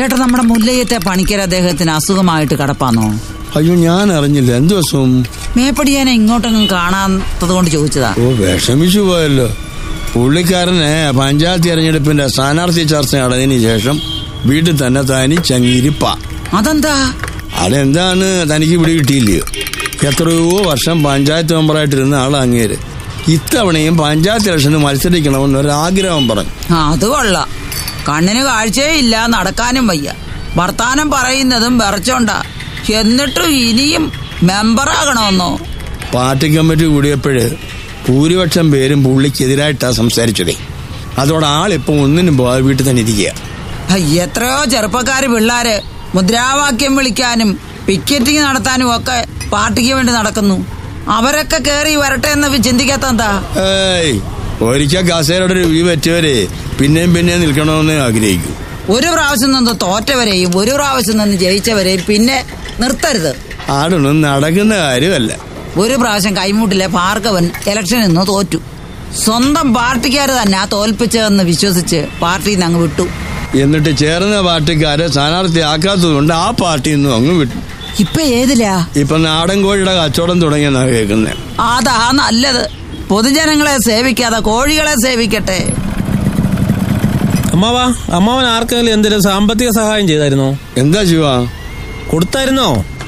ചേട്ടാ നമ്മുടെ മുല്ലയത്തെ പണിക്കർ അദ്ദേഹത്തിന് അസുഖമായിട്ട് കിടപ്പാന്നോ അയ്യോ ഞാൻ അറിഞ്ഞില്ല എന്ത് ദിവസവും മേപ്പടിയാനെ ഇങ്ങോട്ടൊന്നും കാണാത്തത് കൊണ്ട് ചോദിച്ചതാ ഓ വിഷമിച്ചു പോയല്ലോ പുള്ളിക്കാരനെ പഞ്ചായത്ത് തെരഞ്ഞെടുപ്പിന്റെ സ്ഥാനാർത്ഥി ചർച്ച നടന്നതിന് ശേഷം വീട്ടിൽ തന്നെ തനി ചങ്ങിരിപ്പ അതെന്താ അതെന്താണ് തനിക്ക് ഇവിടെ കിട്ടിയില്ലയോ എത്രയോ വർഷം പഞ്ചായത്ത് മെമ്പറായിട്ടിരുന്ന ആൾ അങ്ങേര് ഇത്തവണയും പഞ്ചായത്ത് ഇലക്ഷന് മത്സരിക്കണമെന്ന് ഒരാഗ്രഹം പറഞ്ഞു ആ, അത് കൊള്ളാം കണ്ണിന് കാഴ്ചയേ ഇല്ല നടക്കാനും വയ്യ വർത്താനം പറയുന്നതും വിറച്ചോണ്ടാ എന്നിട്ടും ഇനിയും മെമ്പറാകണമെന്നോ പാർട്ടി കമ്മിറ്റി കൂടിയപ്പോഴ് ഭൂരിപക്ഷം പേരും പുള്ളിക്കെതിരായിട്ടാ സംസാരിച്ചതേ അതോടെ ആളിപ്പോ ഒന്നിനും പോകാതെ വീട്ടിൽ തന്നെ ഇരിക്കുക ഹ, എത്രയോ ചെറുപ്പക്കാര് പിള്ളാര് മുദ്രാവാക്യം വിളിക്കാനും പിക്കറ്റിംഗ് നടത്താനും ഒക്കെ പാർട്ടിക്ക് വേണ്ടി നടക്കുന്നു അവരൊക്കെ കേറി വരട്ടെ എന്ന് ചിന്തിക്കാത്ത എന്താ ഏയ് ഒരിക്കൽ കസേരയുടെ ഒരു വ്യൂ പറ്റിയവരെ പിന്നെയും പിന്നെയും നിൽക്കണമെന്ന് ആഗ്രഹിക്കും ഒരു പ്രാവശ്യം നിന്ന് തോറ്റവരെയും ഒരു പ്രാവശ്യം നിന്ന് ജയിച്ചവരെയും പിന്നെ നിർത്തരുത് ആടൊന്നും നടക്കുന്ന കാര്യമല്ല ഒരു പ്രാവശ്യം കൈമുട്ടിലെ ഭാർഗവൻ ഇലക്ഷനിൽ നിന്ന് തോറ്റു സ്വന്തം പാർട്ടിക്കാർ തന്നെ ആ തോൽപ്പിച്ചതെന്ന് വിശ്വസിച്ച് പാർട്ടിയിൽ നിന്ന് അങ്ങ് വിട്ടു എന്നിട്ട് ചേർന്ന പാർട്ടിക്കാരെ സ്ഥാനാർത്ഥിയാക്കാത്തത് കൊണ്ട് ആ പാർട്ടിയിൽ നിന്നും അങ്ങ് വിട്ടു ഇപ്പൊ ഏതിലാ ഇപ്പൊ നാടൻ കോഴിയുടെ കച്ചവടം തുടങ്ങിയെന്നാ കേൾക്കുന്നത് അതാ നല്ലത് പൊതുജനങ്ങളെ സേവിക്കാതെ കോഴികളെ സേവിക്കട്ടെ അമ്മാവാ അമ്മാവൻ ആർക്കെങ്കിലും എന്തെങ്കിലും സാമ്പത്തിക സഹായം ചെയ്തായിരുന്നോ എന്താ ശിവ കൊടുത്തായിരുന്നോ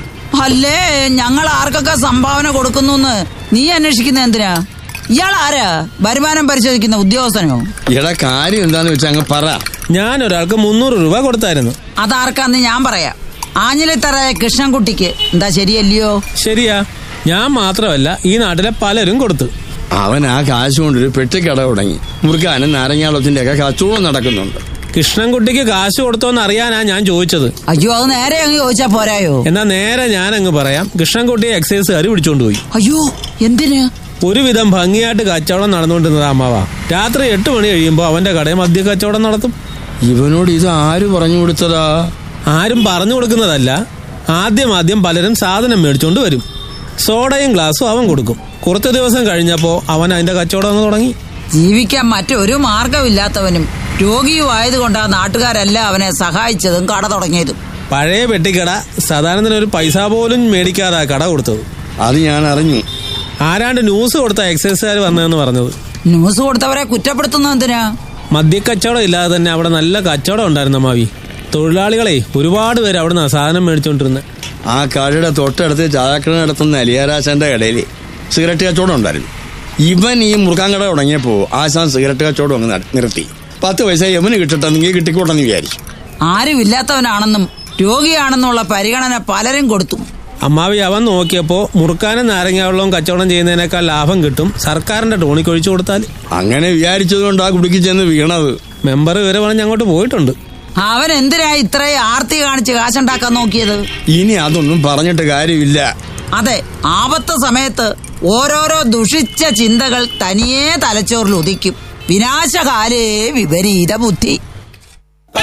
അല്ലേ ഞങ്ങൾ ആർക്കൊക്കെ സംഭാവന കൊടുക്കുന്നു നീ അന്വേഷിക്കുന്ന എന്തിനാ ഇയാൾ ആരാ വരുമാനം പരിശോധിക്കുന്ന ഉദ്യോഗസ്ഥനോ ഇട കാര്യം എന്താന്ന് വെച്ചാ അങ്ങ് പറ ഞാൻ ഒരാൾക്ക് മുന്നൂറ് രൂപ കൊടുത്തായിരുന്നു അതാർക്കാന്ന് ഞാൻ പറയാം ആഞ്ഞിലിത്തറയ കൃഷ്ണൻകുട്ടിക്ക് എന്താ ശരിയല്ലയോ ശരിയാ ഞാൻ മാത്രമല്ല ഈ നാട്ടിലെ പലരും കൊടുത്തു അവൻ ആ കാശ് കൊണ്ടൊരു പെട്ടിക്കട തുടങ്ങി മുറുക്കാനും നാരങ്ങാളത്തിന്റെ ഒക്കെ കച്ചവടം നടക്കുന്നുണ്ട് കൃഷ്ണൻകുട്ടിക്ക് കാശ് കൊടുത്തോന്ന് അറിയാനാ ഞാൻ ചോദിച്ചത് അയ്യോ അത് നേരെ അങ്ങ് ചോദിച്ചാ പോരായോ എന്നാ നേരെ ഞാൻ അങ്ങ് പറയാം കൃഷ്ണൻകുട്ടിയെ എക്സൈസുകാർ പിടിച്ചോണ്ട് പോയി അയ്യോ എന്തിന് ഒരുവിധം ഭംഗിയായിട്ട് കച്ചവടം നടന്നുകൊണ്ടിരുന്നത് അമ്മാവ രാത്രി എട്ട് മണി കഴിയുമ്പോൾ അവന്റെ കടയിൽ മദ്യ കച്ചവടം നടത്തും ഇവനോട് ഇത് ആര് പറഞ്ഞു കൊടുത്തതാ ആരും പറഞ്ഞു കൊടുക്കുന്നതല്ല ആദ്യം ആദ്യം പലരും സാധനം മേടിച്ചോണ്ട് വരും സോഡയും ഗ്ലാസും അവൻ കൊടുക്കും കുറച്ച് ദിവസം കഴിഞ്ഞപ്പോൾ അവൻ അതിന്റെ കച്ചവടം അങ്ങ് തുടങ്ങി ജീവിക്കാൻ മറ്റൊരു മാർഗമില്ലാത്തവനും രോഗിയുമായതുകൊണ്ടാ നാട്ടുകാരെല്ലാം അവനെ സഹായിച്ചതും കട തുടങ്ങിയതും പഴയ പെട്ടിക്കട സാധാരണത്തിന് ഒരു പൈസ പോലും മേടിക്കാതെ കട കൊടുത്തത് അത് ഞാൻ അറിഞ്ഞു ആരാണ്ട് ന്യൂസ് കൊടുത്ത എക്സൈസുകാർ വന്നതെന്ന് പറഞ്ഞത് ന്യൂസ് കൊടുത്തവരെ കുറ്റപ്പെടുത്തുന്ന എന്തിനാ മദ്യക്കച്ചവടം ഇല്ലാതെ തന്നെ അവിടെ നല്ല കച്ചവടം ഉണ്ടായിരുന്നു മാവി തൊഴിലാളികളെ ഒരുപാട് പേര് അവിടെ നിന്ന് സാധനം മേടിച്ചോണ്ടിരുന്നത് ആ കടയുടെ തൊട്ടടുത്ത് ചായക്കട നടത്തുന്ന അലിയാരാശന്റെ കടയിൽ സിഗരറ്റ് കച്ചവടം ഉണ്ടായിരുന്നു ഇവൻ ഈ മുറുക്കാൻ കട തുടങ്ങിയപ്പോ ആശാൻ സിഗരറ്റ് കച്ചവടം അങ്ങ് നട- നിർത്തി പത്ത് പൈസ യവന് കിട്ടട്ടെന്നെങ്കിൽ കിട്ടിക്കോട്ടെന്ന് വിചാരിച്ചു ആരും ഇല്ലാത്തവനാണെന്നും രോഗിയാണെന്നുള്ള പരിഗണന പലരും കൊടുത്തു അമ്മാവി അവൻ നോക്കിയപ്പോൾ മുറുക്കാനും നാരങ്ങാവെള്ളവും കച്ചവടം ചെയ്യുന്നതിനേക്കാൾ ലാഭം കിട്ടും സർക്കാരിന്റെ ടോണിക്ക് ഒഴിച്ചു കൊടുത്താൽ അങ്ങനെ വിചാരിച്ചതുകൊണ്ട് ആ കുടുക്കി ചെന്ന് വീണത് മെമ്പർ ഇവരെ പറഞ്ഞ് അങ്ങോട്ട് പോയിട്ടുണ്ട് അവൻ എന്തിനാ ഇത്രയും ആർത്തി കാണിച്ച് കാശുണ്ടാക്കാൻ നോക്കിയത് ഇനി അതൊന്നും പറഞ്ഞിട്ട് കാര്യമില്ല അതെ ആപത്ത് സമയത്ത് ഓരോരോ ദുഷിച്ച ചിന്തകൾ തനിയെ തലച്ചോറിൽ ഉദിക്കും വിനാശകാലേ വിപരീത ബുദ്ധി